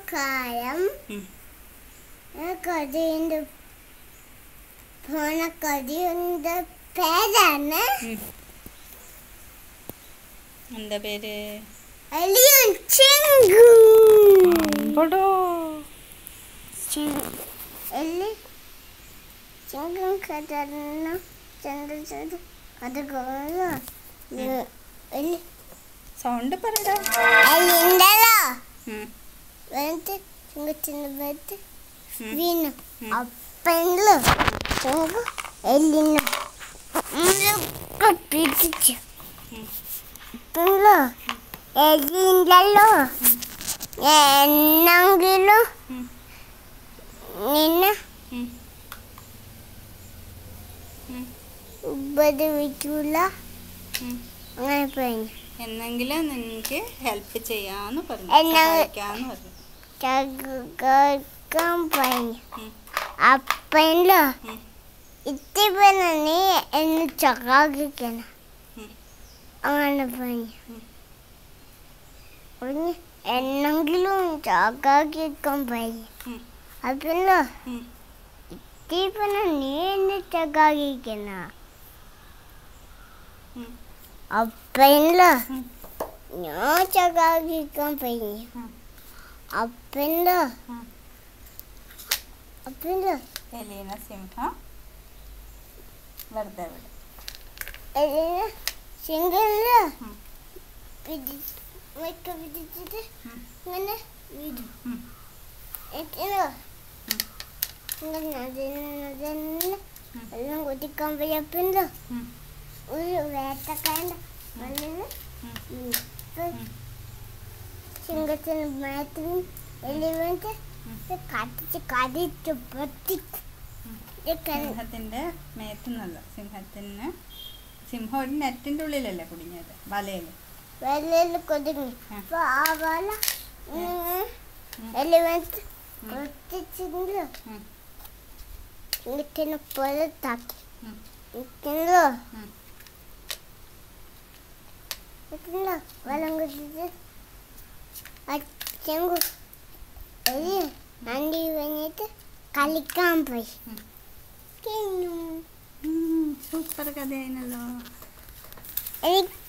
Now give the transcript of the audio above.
കാലം ഉം. കഥയുടെ പോണ കഥയുടെ പേരാണ് ഉം. എന്താ പേര് എലിയും ചിങ്കു അമ്പടോ എലി ചിങ്കും കഥന്ന ചന്ദ്ര ചന്ദ്ര കഥ എലി സൗണ്ട് പറയടാ എലിണ്ടല്ലോ ഉം. വെറുതെ ചിങ്കത്തിന് വെറുതെ ഉം. വീണു ഉം. അപ്പനില് ചിങ്കു എല്ലിന് മുഴുക്കെ പിടിച്ചു ഉം. അപ്പനില് എല്ലിണ്ടല്ലോ എന്നെങ്കിലും ഉം. നിന്നെ ഉം. ഉം. ഉപദ്രവിക്കൂല ഉം. അങ്ങനെ പറഞ്ഞു എന്നെങ്കിലും നിനക്ക് ഹെൽപ്പ് ചെയ്യാന്ന് പറഞ്ഞു എന്നാ- സഹായിക്കാന്ന് പറഞ്ഞു കേൾക്കാൻ പറഞ്ഞു ഉം. അപ്പനില് ഉം. ഇത്തിപ്പന നീ എന്നെ ചക്കാക്കിക്കണം ഉം. അങ്ങനെ പറഞ്ഞു ഉം. പറഞ്ഞു എന്നെങ്കിലും ചക്കാക്കിക്കാൻ പറഞ്ഞു ഉം. അപ്പനില് ഉം. ഇത്തിപ്പന നീ എന്നെ ചക്കാക്കിക്കണ ഉം. അപ്പനില് ഉം. ഞാൻ ചക്കാക്കിക്കാൻ പറഞ്ഞു ഉം. അപ്പനില് ഉം. അപ്പനില് എലീന സിംഹം വെറുതെ വിടും എലിനെ സിംഗിളില് ഉം. പിടിച്ച് മൈക്ക പിടിച്ചിട്ട് ഉം. ഇങ്ങനെ വിടും ഉം. എന്നിട്ട് ഉം. ഇങ്ങനെ അതിന് അതിന് ഉം. എല്ലാം കുത്തിക്കാൻ പോയപ്പിണ്ട് ഉം. ഒരു വേട്ടക്കാരൻ്റെ മണ്ണിന് ഉം. ഉം. സിംഗത്തിന് മേത്തിന് എലി വേണ്ടി ഉം. കടിച്ച് കടിച്ച് പൊട്ടിച്ച് ഉം. ഇതൊക്കെ സിംഹത്തിന്റെ മേത്തുന്നല്ല സിംഹത്തിന് സിംഹം ഒരു നെറ്റിന്റെ ഉള്ളിലല്ലേ കുടുങ്ങിയത് വലയില് വെള്ളയിൽ കൊതുങ്ങി ഉം. അപ്പൊ ആ വല ഇങ്ങനെ ഉം. എലി വേണ്ടി ഉം. പൊട്ടിച്ചിട്ട് ഉം. ഇങ്ങനെ പുറത്താക്കി ഉം. ഇരിക്കുന്നല്ലോ ഉം. ഇരിക്കുന്നല്ലോ വെള്ളം കുടിച്ചിട്ട് അച്ഛൻ എലി അണ്ടി വന്നിട്ട് കളിക്കാൻ പോയി ഉം. കിന്നു. ഉം, സൂപ്പർ കഥയായിരുന്നല്ലോ എനിക്ക്